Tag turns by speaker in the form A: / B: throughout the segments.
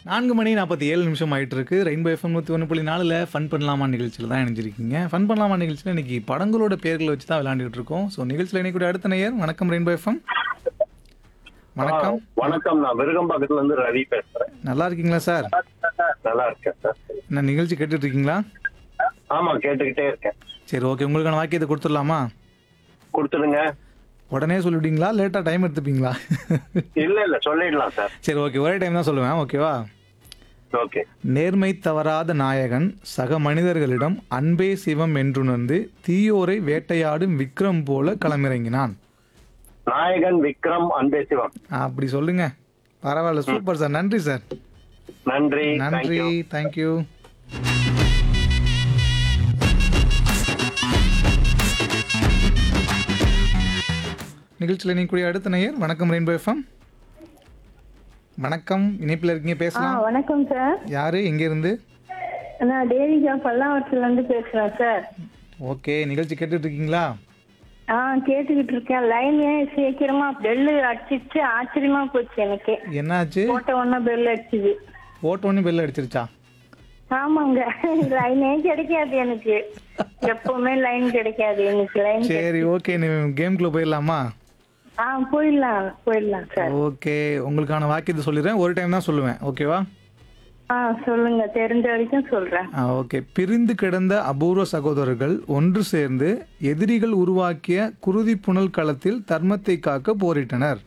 A: நான்கு மணி நாற்பத்தி ஏழு நிமிஷம் ஆயிட்டு இருக்கு ரெயின்போ எஃப்எம் நூற்றி ஒன்று புள்ளி நாலில் ஃபன் பண்ணலாமா நிகழ்ச்சியில் தான் இணைஞ்சிருக்கீங்க ஃபன் பண்ணலாமா நிகழ்ச்சியில் இன்னைக்கு படங்களோட பேர்களை வச்சு தான் விளையாண்டுட்டு இருக்கோம் ஸோ நிகழ்ச்சியில் இன்னைக்கு அடுத்த நேயர் வணக்கம் ரெயின்போ எஃப்எம் வணக்கம்
B: ஆ, வணக்கம் நான் விருகம்பாக்கத்துல இருந்து ரவி பேசுறேன்
A: நல்லா இருக்கீங்களா சார்
B: நல்லா இருக்கேன் சார்
A: என்ன நிகழ்ச்சி கேட்டுட்டு இருக்கீங்களா
B: ஆமா கேட்டுக்கிட்டே இருக்கேன்
A: சரி ஓகே உங்களுக்கான வாக்கியத்தை கொடுத்துடலாமா
B: கொடுத்துடுங்க
A: உடனே சொல்லிவிட்டீங்களா லேட்டாக டைம் எடுத்துப்பீங்களா
B: இல்ல இல்ல சொல்லிடலாம் சார்
A: சரி ஓகே ஒரே டைம் தான் சொல்லுவேன் ஓகேவா
B: ஓகே
A: நேர்மை தவறாத நாயகன் சக மனிதர்களிடம் அன்பே சிவம் என்றுணர்ந்து தீயோரை வேட்டையாடும் விக்ரம் போல களமிறங்கினான்
B: நாயகன் விக்ரம் அன்பே சிவம்
A: அப்படி சொல்லுங்க பரவாயில்ல சூப்பர் சார் நன்றி சார்
B: நன்றி
A: நன்றி
B: தேங்க்யூ
A: தேங்க்யூ நிகழ்ச்சியில் நீ கூடிய அடுத்த நேயர் வணக்கம் ரெயின்போ எஃப்எம் வணக்கம் இணைப்பில் இருக்கீங்க
C: ஆ
A: பேசலாம்
C: வணக்கம் சார்
A: யாரு எங்க இருந்து
C: நான் தேவிகா பல்லாவரத்துல இருந்து பேசுறேன் சார்
A: ஓகே நிகழ்ச்சி கேட்டுட்டு இருக்கீங்களா
C: ஆ கேட்டுக்கிட்டு இருக்கேன் லைன் சீக்கிரமா பெல்லு அடிச்சிச்சு ஆச்சரியமா போச்சு எனக்கு
A: என்னாச்சு
C: போட்ட உடனே பெல் அடிச்சுது
A: போட்டோன்னு பெல் அடிச்சிருச்சா
C: ஆமாங்க லைனே கிடைக்காது எனக்கு எப்பவுமே லைன் கிடைக்காது எனக்கு லைன்
A: சரி ஓகே நீ கேம்குள்ள போயிடலாமா
C: ஆ போயிடலாம் போயிடலாம் சார்
A: ஓகே உங்களுக்கான வாக்கியத்தை சொல்லிடுறேன் ஒரு டைம் தான் சொல்லுவேன் ஓகேவா
C: ஆ சொல்லுங்க தெரிஞ்ச வரைக்கும் சொல்றேன்
A: ஆ ஓகே பிரிந்து கிடந்த அபூர்வ சகோதரர்கள் ஒன்று சேர்ந்து எதிரிகள் உருவாக்கிய குருதி புனல் களத்தில் தர்மத்தை காக்க போரிட்டனர்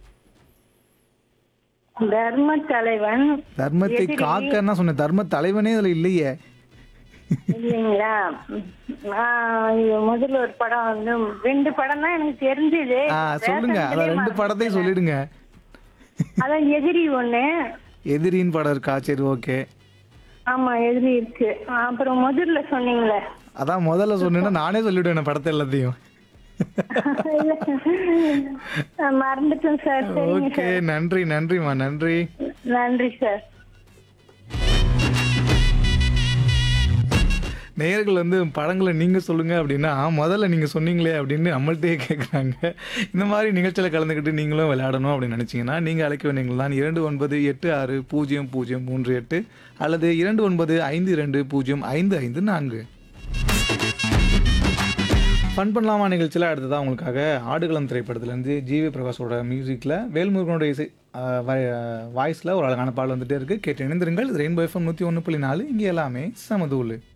C: தர்ம தலைவன்
A: தர்மத்தை காக்கன்னா சொன்னேன் தர்ம தலைவனே அதுல இல்லையே
C: இல்லைங்களா ஆ, இது முதல்ல ஒரு படம் வந்து ரெண்டு படம் தான் எனக்கு தெரிஞ்சது
A: ஆ சொல்லுங்க அத ரெண்டு படத்தையும் சொல்லிடுங்க
C: அதான் எதிரி ஒண்ணு
A: எதிரின் படம் இருக்கா சரி ஓகே
C: ஆமா எதிரி இருக்கு அப்புறம் முதல்ல சொன்னீங்களே
A: அதான் முதல்ல சொன்னேன்னா நானே சொல்லிவிடுவேன் படத்தை எல்லாத்தையும்
C: இல்ல, நான் மறந்துட்டேன் சார் சரிங்க
A: ஓகே நன்றி நன்றிம்மா நன்றி
C: நன்றி சார்
A: நேயர்கள் வந்து படங்களை நீங்கள் சொல்லுங்கள் அப்படின்னா முதல்ல நீங்கள் சொன்னீங்களே அப்படின்னு நம்மள்கிட்டயே கேட்குறாங்க இந்த மாதிரி நிகழ்ச்சியில் கலந்துக்கிட்டு நீங்களும் விளையாடணும் அப்படின்னு நினச்சிங்கன்னா நீங்கள் அழைக்க வேண்டியவங்க தான் இரண்டு ஒன்பது எட்டு ஆறு பூஜ்ஜியம் பூஜ்ஜியம் மூன்று எட்டு அல்லது இரண்டு ஒன்பது ஐந்து இரண்டு பூஜ்ஜியம் ஐந்து ஐந்து நான்கு ஃபன் பண்ணலாமா நிகழ்ச்சியில் அடுத்ததாக உங்களுக்காக ஆடுகளம் திரைப்படத்துலேருந்து ஜிவி பிரகாஷோட மியூசிக்கில் வேல்முருகனோட இசை வாய்ஸில் ஒரு அழகான பாடல் வந்துட்டே இருக்குது கேட்டு இணைந்திருங்கள் ரெயின்போ எஃப்எம் நூற்றி ஒன்று புள்ளி நாலு இங்கே எல்லாமே சமதூள்